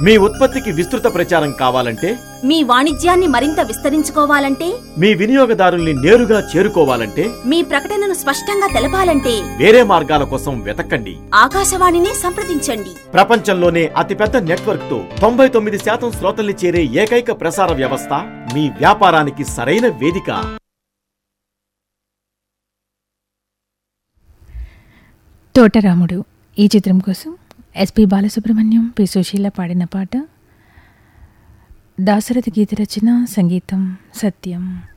మీ ఉత్పత్తికి విస్తృత ప్రచారం కావాలంటే మీ వాణిజ్యాన్ని మరింత విస్తరించుకోవాలంటే మీ వినియోగదారుల్ని నేరుగా చేరుకోవాలంటే మీ ప్రకటనను స్పష్టంగా తెలపాలంటే వేరే మార్గాల కోసం వెతకండి ఆకాశవాణినే సంప్రదించండి ప్రపంచంలోనే అతిపెద్ద నెట్వర్క్ తో తొంభై తొమ్మిది శాతం శ్రోతల్ని చేరే ఏకైక ప్రసార వ్యవస్థ మీ వ్యాపారానికి సరైన వేదిక తోటరాముడు ఈ చిత్రం కోసం ఎస్పి బాలసుబ్రహ్మణ్యం పి సుశీల పాడిన పాట దాశరథి గీత రచన సంగీతం సత్యం